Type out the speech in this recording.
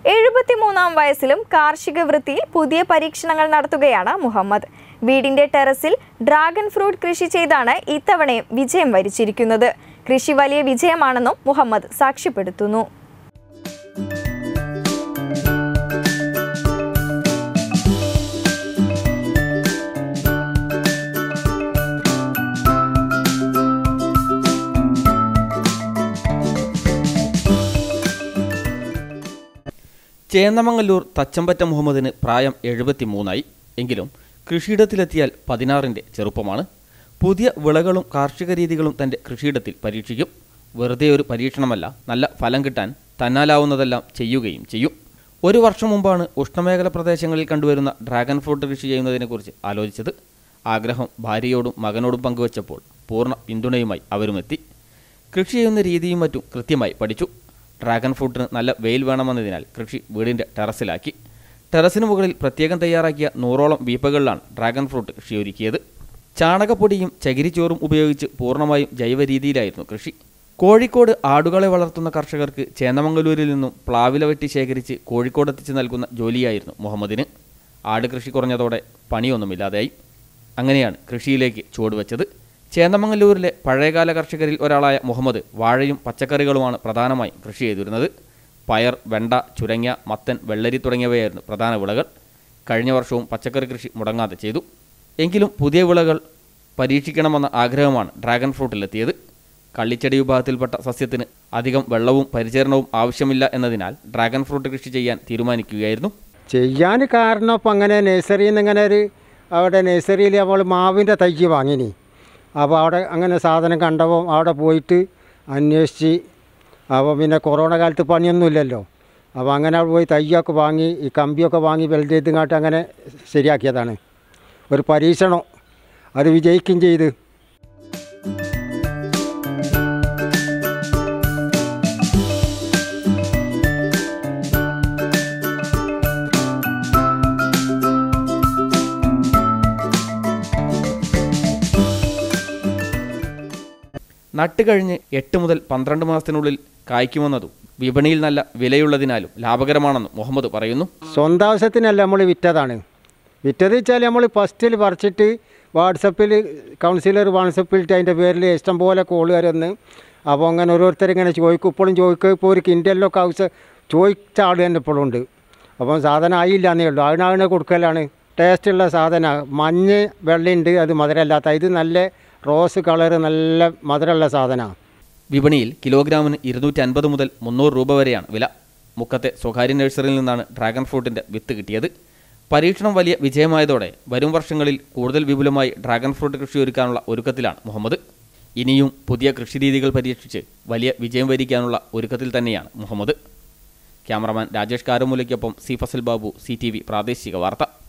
എഴുപത്തിമൂന്നാം വയസ്സിലും കാർഷിക വൃത്തിയിൽ പുതിയ പരീക്ഷണങ്ങൾ നടത്തുകയാണ് മുഹമ്മദ് വീടിന്റെ ടെറസിൽ ഡ്രാഗൺ ഫ്രൂട്ട് കൃഷി ചെയ്താണ് ഇത്തവണയും വിജയം വരിച്ചിരിക്കുന്നത് കൃഷി വലിയ വിജയമാണെന്നും മുഹമ്മദ് സാക്ഷ്യപ്പെടുത്തുന്നു ചേന്നമംഗല്ലൂർ തച്ചമ്പറ്റ മുഹമ്മദിന് പ്രായം എഴുപത്തിമൂന്നായി എങ്കിലും കൃഷിയിടത്തിലെത്തിയാൽ പതിനാറിൻ്റെ ചെറുപ്പമാണ് പുതിയ വിളകളും കാർഷിക രീതികളും തൻ്റെ കൃഷിയിടത്തിൽ പരീക്ഷിക്കും വെറുതെ ഒരു പരീക്ഷണമല്ല നല്ല ഫലം കിട്ടാൻ തന്നാലാവുന്നതെല്ലാം ചെയ്യുകയും ചെയ്യും ഒരു വർഷം മുമ്പാണ് ഉഷ്ണമേഖല പ്രദേശങ്ങളിൽ കണ്ടുവരുന്ന ഡ്രാഗൺ ഫ്രൂട്ട് കൃഷി ചെയ്യുന്നതിനെക്കുറിച്ച് ആലോചിച്ചത് ആഗ്രഹം ഭാര്യയോടും മകനോടും പങ്കുവച്ചപ്പോൾ പൂർണ്ണ പിന്തുണയുമായി അവരുമെത്തി കൃഷി ചെയ്യുന്ന രീതിയും മറ്റും കൃത്യമായി പഠിച്ചു ഡ്രാഗൺ ഫ്രൂട്ടിന് നല്ല വെയിൽ വേണമെന്നതിനാൽ കൃഷി വീടിൻ്റെ ടെറസിലാക്കി ടെറസിന് മുകളിൽ പ്രത്യേകം തയ്യാറാക്കിയ നൂറോളം വീപ്പകളിലാണ് ഡ്രാഗൺ ഫ്രൂട്ട് കൃഷിയൊരുക്കിയത് ചാണകപ്പൊടിയും ചകിരിച്ചോറും ഉപയോഗിച്ച് പൂർണ്ണമായും ജൈവ രീതിയിലായിരുന്നു കൃഷി കോഴിക്കോട് ആടുകളെ വളർത്തുന്ന കർഷകർക്ക് ചേന്നമംഗലൂരിൽ നിന്നും പ്ലാവില വെട്ടി ശേഖരിച്ച് കോഴിക്കോട് എത്തിച്ച് നൽകുന്ന ജോലിയായിരുന്നു മുഹമ്മദിന് ആട് കൃഷി കുറഞ്ഞതോടെ പണിയൊന്നുമില്ലാതെയായി അങ്ങനെയാണ് കൃഷിയിലേക്ക് ചുവടുവെച്ചത് ചേന്നമംഗലൂരിലെ പഴയകാല കർഷകരിൽ ഒരാളായ മുഹമ്മദ് വാഴയും പച്ചക്കറികളുമാണ് പ്രധാനമായും കൃഷി ചെയ്തിരുന്നത് പയർ വെണ്ട ചുരങ്ങ മത്തൻ വെള്ളരി തുടങ്ങിയവയായിരുന്നു പ്രധാന വിളകൾ കഴിഞ്ഞ വർഷവും പച്ചക്കറി കൃഷി മുടങ്ങാതെ ചെയ്തു എങ്കിലും പുതിയ വിളകൾ പരീക്ഷിക്കണമെന്ന ആഗ്രഹമാണ് ഡ്രാഗൺ ഫ്രൂട്ടിലെത്തിയത് കള്ളിച്ചെടി വിഭാഗത്തിൽപ്പെട്ട സസ്യത്തിന് അധികം വെള്ളവും പരിചരണവും ആവശ്യമില്ല എന്നതിനാൽ ഡ്രാഗൺ ഫ്രൂട്ട് കൃഷി ചെയ്യാൻ തീരുമാനിക്കുകയായിരുന്നു ചെയ്യാൻ കാരണം ഇപ്പം അങ്ങനെ നഴ്സറിയിൽ നിന്ന് ഇങ്ങനെ ഒരു അവിടെ നഴ്സറിയിൽ നമ്മൾ മാവിൻ്റെ തൈക്ക് വാങ്ങിനി അപ്പോൾ അവിടെ അങ്ങനെ സാധനം കണ്ടപ്പോൾ അവിടെ പോയിട്ട് അന്വേഷിച്ച് അപ്പോൾ പിന്നെ കൊറോണ കാലത്ത് പണിയൊന്നുമില്ലല്ലോ അപ്പോൾ അങ്ങനെ അവിടെ പോയി തൈയൊക്കെ വാങ്ങി ഈ കമ്പിയൊക്കെ വാങ്ങി വെൽഡ് ചെയ്തുങ്ങാട്ട് അങ്ങനെ ശരിയാക്കിയതാണ് ഒരു പരീക്ഷണം അത് വിജയിക്കുകയും ചെയ്ത് നട്ട് കഴിഞ്ഞ് എട്ട് മുതൽ പന്ത്രണ്ട് മാസത്തിനുള്ളിൽ കായ്ക്കുമെന്നതും വിപണിയിൽ നല്ല വിലയുള്ളതിനാലും ലാഭകരമാണെന്നും മുഹമ്മദ് പറയുന്നു സ്വന്തം ആവശ്യത്തിനല്ല നമ്മൾ വിറ്റതാണ് വിറ്റത് വെച്ചാൽ നമ്മൾ ഫസ്റ്റിൽ പറിച്ചിട്ട് വാട്സപ്പിൽ കൗൺസിലർ വാട്സപ്പിലിട്ട് അതിൻ്റെ പേരിൽ ഇഷ്ടം പോലെ കോളുകാർ വന്ന് അപ്പോൾ അങ്ങനെ ഓരോരുത്തർ ഇങ്ങനെ ചോദിക്കും ഇപ്പോഴും ചോദിക്കും ഇപ്പോൾ ഒരു കിൻഡലിലൊക്കെ ആവശ്യം ചോദിച്ച ആൾ തന്നെ ഇപ്പോഴും ഉണ്ട് അപ്പം സാധനം ആയില്ല എന്നേ ഉള്ളൂ അതിനാണ് കൊടുക്കലാണ് ടേസ്റ്റുള്ള സാധനമാണ് മഞ്ഞ് വെള്ളയുണ്ട് അത് മധുരമല്ലാത്ത ഇത് നല്ല റോസ് കളറ് നല്ല മധുരമുള്ള സാധനമാണ് വിപണിയിൽ കിലോഗ്രാമിന് ഇരുന്നൂറ്റി അൻപത് മുതൽ മുന്നൂറ് രൂപ വരെയാണ് വില മുക്കത്തെ സ്വകാര്യ നഴ്സറിയിൽ നിന്നാണ് ഡ്രാഗൺ ഫ്രൂട്ടിൻ്റെ വിത്ത് കിട്ടിയത് പരീക്ഷണം വലിയ വിജയമായതോടെ വരും വർഷങ്ങളിൽ കൂടുതൽ വിപുലമായി ഡ്രാഗൺ ഫ്രൂട്ട് കൃഷി ഒരുക്കാനുള്ള ഒരുക്കത്തിലാണ് മുഹമ്മദ് ഇനിയും പുതിയ കൃഷിരീതികൾ പരീക്ഷിച്ച് വലിയ വിജയം വരിക്കാനുള്ള ഒരുക്കത്തിൽ തന്നെയാണ് മുഹമ്മദ് ക്യാമറമാൻ രാജേഷ് കാരമൂലയ്ക്കൊപ്പം സി ഫസൽ ബാബു സി പ്രാദേശിക വാർത്ത